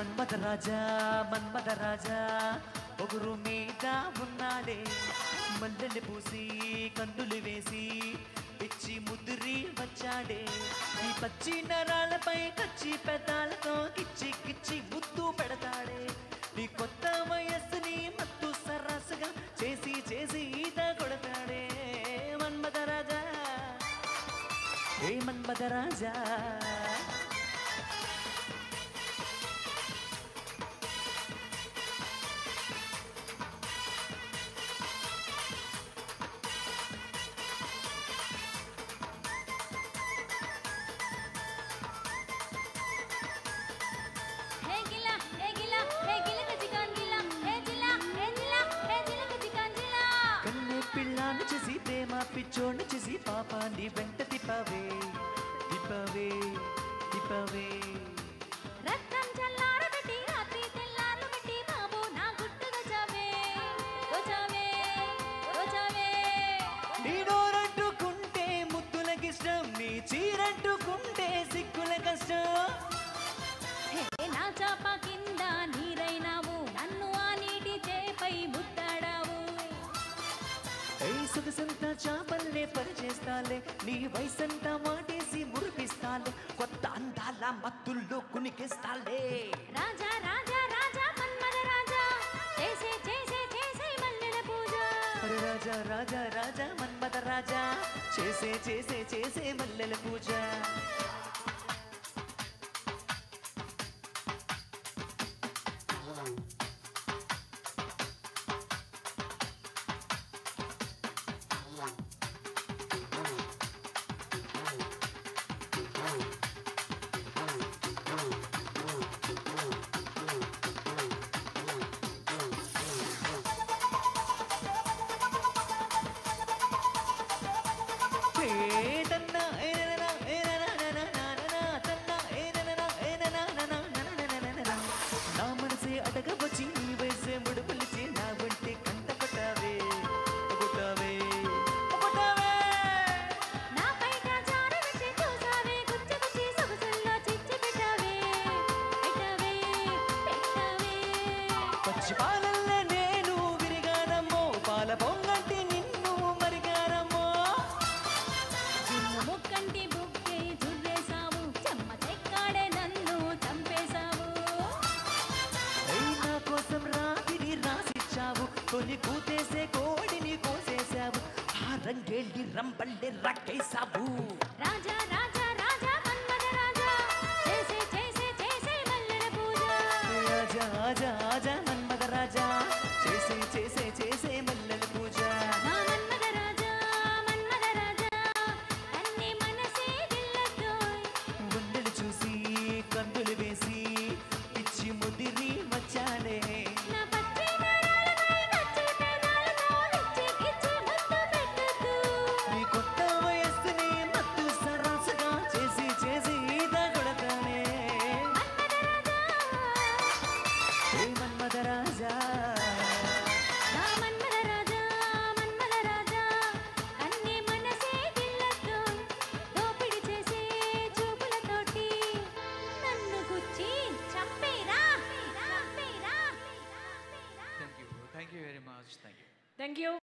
మన్మథ రాజా మన్మథ రాజా పొగురు మీద ఉన్నాడే మల్లెలు పూసి కందులు వేసి పిచ్చి ముదిరి వచ్చాడే ఈ పచ్చి నరాలపై కచ్చి పెదాలతో కిచ్చి కిచ్చి ముద్దు పెడతాడే నీ కొత్త వయస్సుని మత్తు సరస్సుగా చేసి చేసి ఈత కొడతాడే మన్మథ రాజా ఏ మన్మథ రాజా హే గిలా హే గిలా హే గిలక చికాన్ గిలా హే జిలా హే జిలా హే జిలక చికాన్ జిలా కన్నే పిల్లాన్ని చేసి ప్రేమ పిచ్చోడిని చేసి పాపాన్ని వెంట తిప్పవే తిప్పవే తిప్పవే రక్తం చల్లారబెట్టి రాత్రి తెల్లార్లు పెట్టి బాబు నా గుట్టుగా చావే గోచావే గోచావే నీ నోరంటుకుంటే ముద్దులకిష్టం నీ చీరంటుకుంటే సిగ్గుల కష్టం హే నా చాప కింద నీరైనావు నన్ను ఆ నీటి చేపై ముత్తాడావు ఏ సొగసంతా చాపల్లే పరిచేస్తాలే నీ వయసంతా మాటేసి మురిపిస్తాలే కొత్త అందాల మత్తుల్లో కునికిస్తాలే రాజా రాజా రాజా మన్మద రాజా చేసే చేసే చేసే మల్లెల పూజ అరే రాజా రాజా రాజా మన్మథ రాజా చేసే చేసే చేసే మల్లెల పూజ ఏ తన్నా ఏ నననా, ఏ నననా, నననా, తన్నా ఏ నననా, ఏ నననా, నననా, నననా. నా మనసే అడగవచ్చి నీ వయసే ముడుపులిచి నా వంటి కంట కొట్టావే కొట్టావే కొట్టావే నా పైట జారబెట్టి చూసావే గుచ్చి గుచ్చి సొగసుల్లో చిచ్చి పెట్టావే పెట్టావే పెట్టావే పచ్చి పాలల్లే నేను విరిగానమ్మో పాల పొంగంటి నిన్ను మరిగానమ్మో చిన్న ముక్కంటి బుక్కి జుర్రేసావు చెమ్మ చెక్కాడే నన్ను చంపేశావు ఏయ్ నా కోసం రాతిని రాసిచ్చావు తొలి కూతేసే కోడిని కోసేశావు ఆ రంగేళ్ళి రంపల్లి రక్కేశావు రాజా రాజా రాజా మన్మద రాజా చేసే చేసే చేసే మల్లెల పూజ రాజా రాజా రాజా మన్మథ రాజా చేసే చేసే చేసే మల్లెల పూజ నా మన్మద రాజా మన్మద రాజా అన్ని మనసే గిల్లతోయ్ గుండెలు చూసి కందులు వేసి పిచ్చి ముదిరి వచ్చానే నా పచ్చి నరాలపై నచ్చి పెదాలతో విచ్చి గిచ్చి ముద్దు పెట్టుతూ నీ కొత్త వయస్సుని మత్తు సరసగా చేసి చేసి ఈత కొడతానే ఏ మన్మథ రాజా నా మన్మద రాజా మన్మద రాజా అన్ని మనసే గిల్లతోయ్ దోపిడి చేసే చూపులతోటి నన్ను గుచ్చి చంపేరా చంపేరా Thank you. Thank you very much. Thank you. Thank you